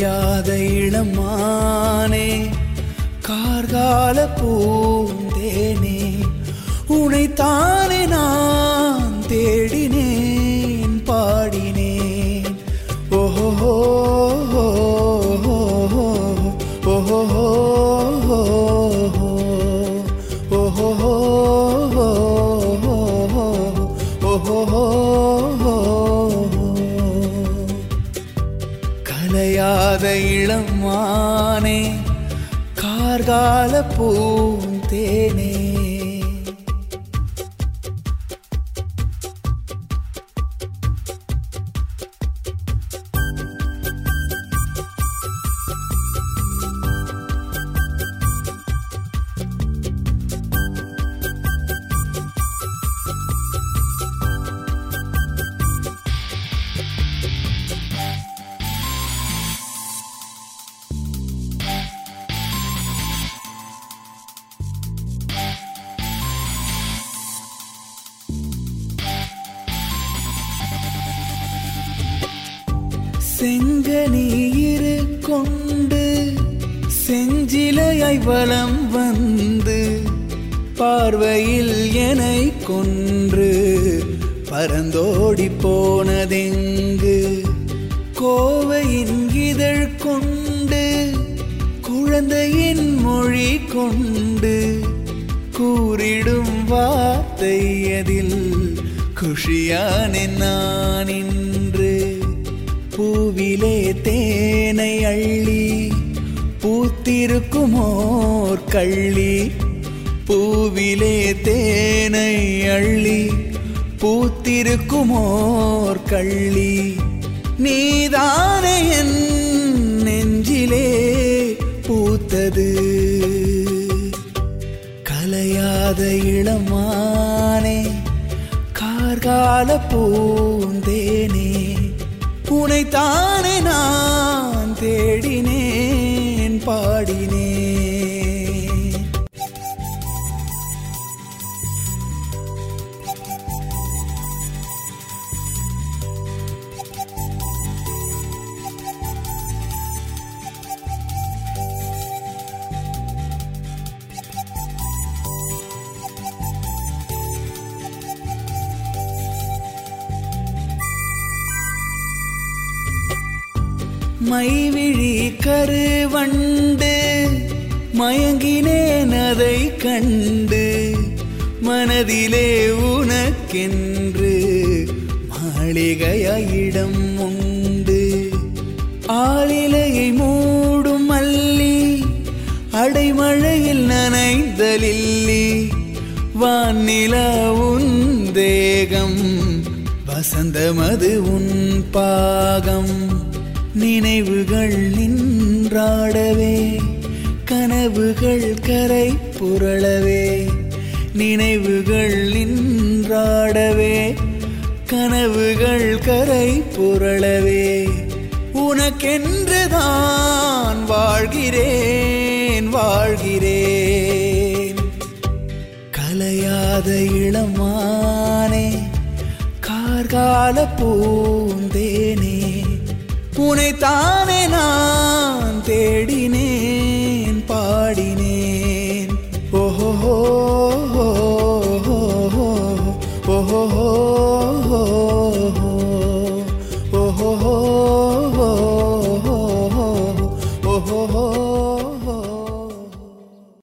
கலையாத இளமானே கார்கால பூந்தேனே உனைத்தானே நான் தேடினேன் பாடினேன் ஓஹோ ஓஹோ கலையாத இளமானே கார்கால பூந்தேனே செங்கனீரு கொண்டு செஞ்சிலையாய் வலம் வந்து பார்வையில் என்னை கொன்று பரந்தோடி போனதெங்கு கோவையின் இதழ் கொண்டு குழந்தையின் மொழி கொண்டு கூறிடும் வார்த்தை அதில் குஷியானே நான் இன்று பூவிலே தேனை அள்ளி பூத்திருக்குமோர் கள்ளி பூவிலே தேனை அள்ளி பூத்திருக்குமோர் கள்ளி நீதானே என் நெஞ்சிலே பூத்தது கலையாத இளமானே கார்கால பூந்தேனே உனைத்தானே நான் தேடினேன் பாடினேன் மைவிழி கருவண்டு மயங்கினேன் அதை கண்டு மனதிலே உனக்கென்று மாளிகையாயிடம் உண்டு ஆளிலையை மூடும் மல்லி அடைமழையில் நனைந்தலில்லி வானிலா உன் தேகம் வசந்தமது உன் பாகம் நினைவுகள் நின்றாடவே கனவுகள் கரை புரளவே நினைவுகள் நின்றாடவே கனவுகள் கரை புரளவே உனக்கென்றுதான் வாழ்கிறேன் வாழ்கிறேன் கலையாத இளமானே கார்கால பூந்தேனே உனைத்தானே நான் தேடினேன்